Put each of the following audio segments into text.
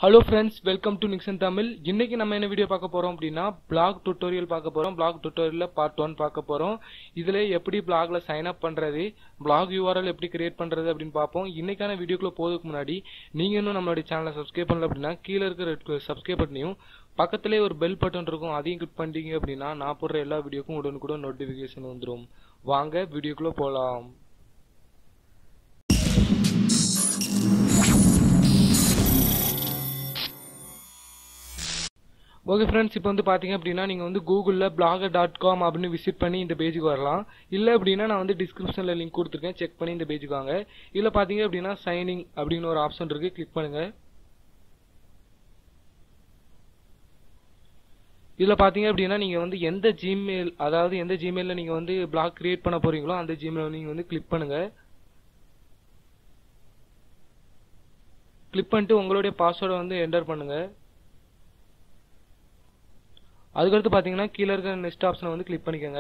hello friends welcome to Nixon Tamil இன்னைக்கு நம்ம என்ன வீடியோ பார்க்க போறோம் அப்படின்னா பிளாக் டுட்டோரியல் பார்க்க போறோம் பிளாக் டுட்டோரியல்ல பார்ட் ஒன் பார்க்க போறோம் இதுல எப்படி பிளாக்ல சைன் அப் பண்றது பிளாக் யூஆர்எல் எப்படி கிரியேட் பண்றது அப்படின்னு பார்ப்போம் இன்னைக்கான வீடியோக்குள்ள போறதுக்கு முன்னாடி நீங்க இன்னும் நம்மளுடைய சேனலை சப்ஸ்கிரைப் பண்ணல அப்படின்னா கீழே இருக்கிற ரெட் கலர் சப்ஸ்கிரைப் பட்டனையும் பக்கத்திலே ஒரு பெல் பட்டன் இருக்கும் அதையும் கிளிக் பண்ணிட்டீங்க அப்படின்னா நான் போடுற எல்லா வீடியோக்கும் உடனுக்குடன் நோட்டிபிகேஷன் வந்துடும் வாங்க வீடியோக்குள்ள போலாம் ஓகே ஃப்ரெண்ட்ஸ் இப்போ வந்து பார்த்தீங்க அப்படின்னா நீங்கள் வந்து கூகுளில் பிளாகர் டாட் காம் அப்படின்னு விசிட் பண்ணி இந்த பேஜுக்கு வரலாம் இல்லை அப்படின்னா நான் வந்து டிஸ்கிரிப்ஷனில் லிங்க் கொடுத்துருக்கேன் செக் பண்ணி இந்த பேஜுக்கு வாங்க இதில் பார்த்தீங்க அப்படின்னா சைனிங் அப்படின்னு ஒரு ஆப்ஷன் இருக்குது கிளிக் பண்ணுங்கள் இதில் பார்த்தீங்க அப்படின்னா நீங்கள் வந்து எந்த ஜிமெயில் அதாவது எந்த ஜிமெயிலில் நீங்கள் வந்து பிளாக் கிரியேட் பண்ண போகிறீங்களோ அந்த ஜிமெயில் நீங்கள் வந்து கிளிக் பண்ணுங்கள் கிளிக் பண்ணிட்டு உங்களுடைய பாஸ்வேர்டை வந்து என்டர் பண்ணுங்கள் அதுக்கடுத்து பார்த்தீங்கன்னா கீழே இருக்கிற நெக்ஸ்ட் ஆப்ஷனை வந்து கிளிக் பண்ணிக்கோங்க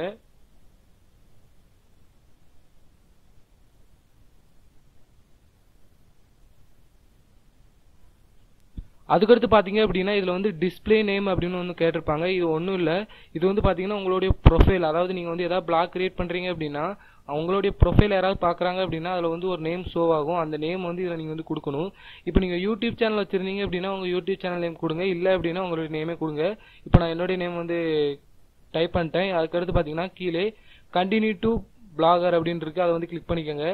அதுக்கடுத்து பார்த்தீங்க அப்படின்னா இதில் வந்து டிஸ்பிளே நேம் அப்படின்னு ஒன்று கேட்டிருப்பாங்க இது ஒன்றும் இல்லை இது வந்து பார்த்தீங்கன்னா உங்களுடைய ப்ரொஃபைல் அதாவது நீங்கள் வந்து எதாவது பிளாக் கிரியேட் பண்ணுறீங்க அப்படின்னா அவங்களுடைய ப்ரொஃபைல் யாராவது பார்க்குறாங்க அப்படின்னா அதில் வந்து ஒரு நேம் ஷோ ஆகும் அந்த நேம் வந்து இதில் நீங்கள் வந்து கொடுக்கணும் இப்போ நீங்கள் யூடியூப் சேனல் வச்சுருந்தீங்க அப்படின்னா உங்கள் யூடியூப் சேனல் நேம் கொடுங்க இல்லை அப்படின்னா உங்களுடைய நேமே கொடுங்க இப்போ நான் என்னுடைய நேம் வந்து டைப் பண்ணிட்டேன் அதுக்கடுத்து பார்த்தீங்கன்னா கீழே கண்டினியூ டு பிளாகர் அப்படின்னு இருக்கு அதை வந்து கிளிக் பண்ணிக்கோங்க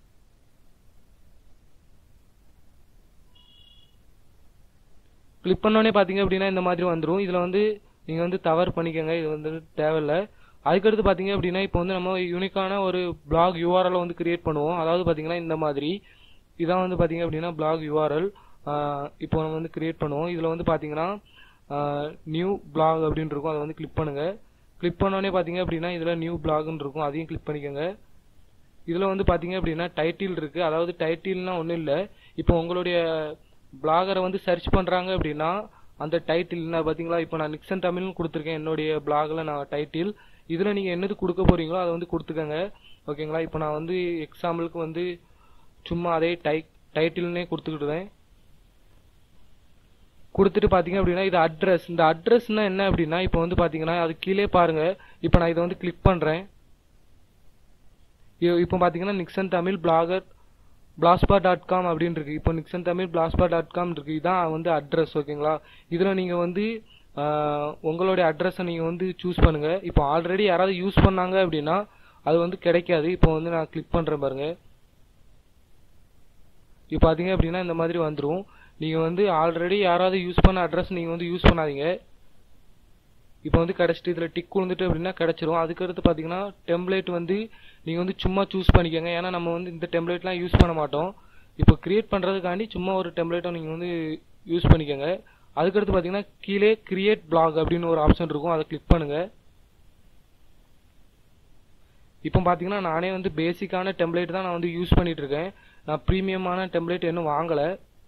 கிளிக் பண்ணோடனே பார்த்தீங்க அப்படின்னா இந்த மாதிரி வந்துடும் இதில் வந்து நீங்கள் வந்து தவறு பண்ணிக்கோங்க இது வந்து தேவையில்லை அதுக்கடுத்து பார்த்தீங்க அப்படின்னா இப்போ வந்து நம்ம யூனிக்கான ஒரு பிளாக் யூஆர்எல் வந்து கிரியேட் பண்ணுவோம் அதாவது பார்த்தீங்கன்னா இந்த மாதிரி இதான் வந்து பார்த்தீங்க அப்படின்னா பிளாக் யூஆர்எல் இப்போ நம்ம வந்து கிரியேட் பண்ணுவோம் இதில் வந்து பார்த்தீங்கன்னா நியூ பிளாக் அப்படின்னு இருக்கும் அதை வந்து கிளிக் பண்ணுங்கள் கிளிக் பண்ணோடனே பார்த்தீங்க அப்படின்னா இதில் நியூ பிளாக்னு இருக்கும் அதையும் கிளிக் பண்ணிக்கோங்க இதில் வந்து பார்த்தீங்க அப்படின்னா டைட்டில் இருக்குது அதாவது டைட்டில்னா ஒன்றும் இல்லை இப்போ உங்களுடைய பிளாகரை வந்து சர்ச் பண்ணுறாங்க அப்படின்னா அந்த டைட்டில் பார்த்தீங்களா இப்போ நான் நிக்சன் தமிழ்னு கொடுத்துருக்கேன் என்னுடைய பிளாகில் நான் டைட்டில் இதில் நீங்கள் என்னது கொடுக்க போகிறீங்களோ அதை வந்து கொடுத்துக்கோங்க ஓகேங்களா இப்போ நான் வந்து எக்ஸாம்பிளுக்கு வந்து சும்மா அதே டை டைட்டில்னே கொடுத்துக்கிட்டுவேன் கொடுத்துட்டு பார்த்தீங்க அப்படின்னா இது அட்ரஸ் இந்த அட்ரஸ்னா என்ன அப்படின்னா இப்போ வந்து பார்த்தீங்கன்னா அது கீழே பாருங்க இப்போ நான் இதை வந்து கிளிக் பண்ணுறேன் இப்போ பார்த்தீங்கன்னா Nixon Tamil blogger blogspot dot com அப்படின்னு இருக்கு இப்போ Nixon Tamil blogspot dot com இருக்கு இதான் வந்து அட்ரஸ் ஓகேங்களா இதில் நீங்கள் வந்து உங்களுடைய அட்ரஸை நீங்கள் வந்து சூஸ் பண்ணுங்க இப்போ ஆல்ரெடி யாராவது யூஸ் பண்ணாங்க அப்படின்னா அது வந்து கிடைக்காது இப்போ வந்து நான் கிளிக் பண்ணுறேன் பாருங்க இப்போ பார்த்தீங்க அப்படின்னா இந்த மாதிரி வந்துடும் நீங்கள் வந்து ஆல்ரெடி யாராவது யூஸ் பண்ண அட்ரஸ் நீங்கள் வந்து யூஸ் பண்ணாதீங்க இப்போ வந்து கிடச்சிட்டு இதில் டிக் விழுந்துட்டு அப்படின்னா கிடச்சிரும் அதுக்கடுத்து பார்த்தீங்கன்னா டெம்ப்ளேட் வந்து நீங்கள் வந்து சும்மா சூஸ் பண்ணிக்கோங்க ஏன்னா நம்ம வந்து இந்த டெம்ப்ளேட்லாம் யூஸ் பண்ண மாட்டோம் இப்போ கிரியேட் பண்ணுறதுக்காண்டி சும்மா ஒரு டெம்ப்ளேட்டை நீங்கள் வந்து யூஸ் பண்ணிக்கோங்க அதுக்கடுத்து பார்த்தீங்கன்னா கீழே கிரியேட் பிளாக் அப்படின்னு ஒரு ஆப்ஷன் இருக்கும் அதை கிளிக் பண்ணுங்கள் இப்போ பார்த்தீங்கன்னா நானே வந்து பேசிக்கான டெம்ப்ளேட் தான் நான் வந்து யூஸ் பண்ணிட்டு இருக்கேன் நான் ப்ரீமியமான டெம்ப்ளேட் இன்னும் வாங்கலை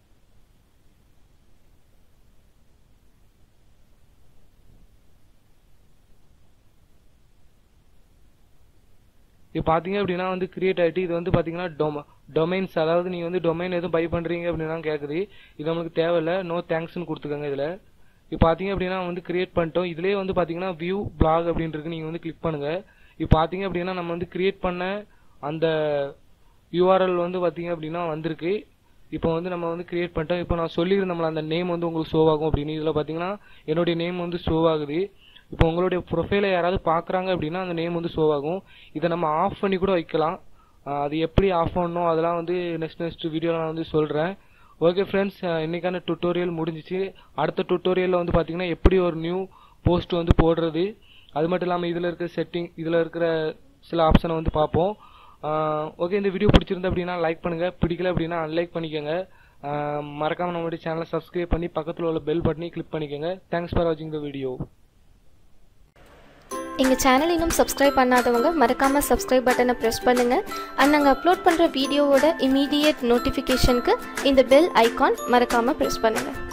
இப்போ பார்த்தீங்க அப்படின்னா வந்து கிரியேட் ஆகிட்டு இது வந்து பார்த்தீங்கன்னா டொம டொமைன்ஸ் அதாவது நீங்கள் வந்து டொமைன் எதுவும் பை பண்ணுறீங்க அப்படின்னா கேட்குது இது நம்மளுக்கு தேவையில்லை நோ தேங்க்ஸ்னு கொடுத்துக்கோங்க இதில் இப்போ பார்த்தீங்க அப்படின்னா வந்து கிரியேட் பண்ணிட்டோம் இதுலேயே வந்து பார்த்தீங்கன்னா வியூ பிளாக் அப்படின்றது நீங்கள் வந்து கிளிக் பண்ணுங்கள் இப்போ பார்த்தீங்க அப்படின்னா நம்ம வந்து கிரியேட் பண்ண அந்த யூஆர்எல் வந்து பார்த்தீங்க அப்படின்னா வந்திருக்கு இப்போ வந்து நம்ம வந்து கிரியேட் பண்ணிட்டோம் இப்போ நான் சொல்லியிருந்தோம்ல அந்த நேம் வந்து உங்களுக்கு ஷோ ஆகும் அப்படின்னு இதில் பார்த்தீங்கன்னா என்னுடைய நேம் வந்து ஷோ ஆகுது இப்போ உங்களுடைய ப்ரொஃபைலை யாராவது பார்க்குறாங்க அப்படின்னா அந்த நேம் வந்து ஷோ ஆகும் இதை நம்ம ஆஃப் பண்ணி கூட வைக்கலாம் அது எப்படி ஆஃப் பண்ணணும் அதெல்லாம் வந்து நெக்ஸ்ட் நெக்ஸ்ட் வீடியோவில் நான் வந்து சொல்கிறேன் ஓகே ஃப்ரெண்ட்ஸ் இன்றைக்கான டுட்டோரியல் முடிஞ்சிச்சு அடுத்த டுட்டோரியலில் வந்து பார்த்தீங்கன்னா எப்படி ஒரு நியூ போஸ்ட் வந்து போடுறது அது மட்டும் இல்லாமல் இதில் இருக்கிற செட்டிங் இதில் இருக்கிற சில ஆப்ஷனை வந்து பார்ப்போம் ஓகே இந்த வீடியோ பிடிச்சிருந்தா அப்படின்னா லைக் பண்ணுங்கள் பிடிக்கல அப்படின்னா அன்லைக் பண்ணிக்கோங்க மறக்காமல் நம்மளுடைய சேனலை சப்ஸ்கிரைப் பண்ணி பக்கத்தில் உள்ள பெல் பட்டனை கிளிக் பண்ணிக்கோங்க தேங்க்ஸ் ஃபார் வாட்சிங் த வீடியோ எங்கள் சேனல் இன்னும் சப்ஸ்கிரைப் பண்ணாதவங்க மறக்காமல் சப்ஸ்கிரைப் பட்டனை ப்ரெஸ் பண்ணுங்கள் அண்ட் நாங்கள் அப்லோட் பண்ணுற வீடியோவோட இமீடியட் நோட்டிஃபிகேஷனுக்கு இந்த பெல் ஐக்கான் மறக்காமல் ப்ரெஸ் பண்ணுங்கள்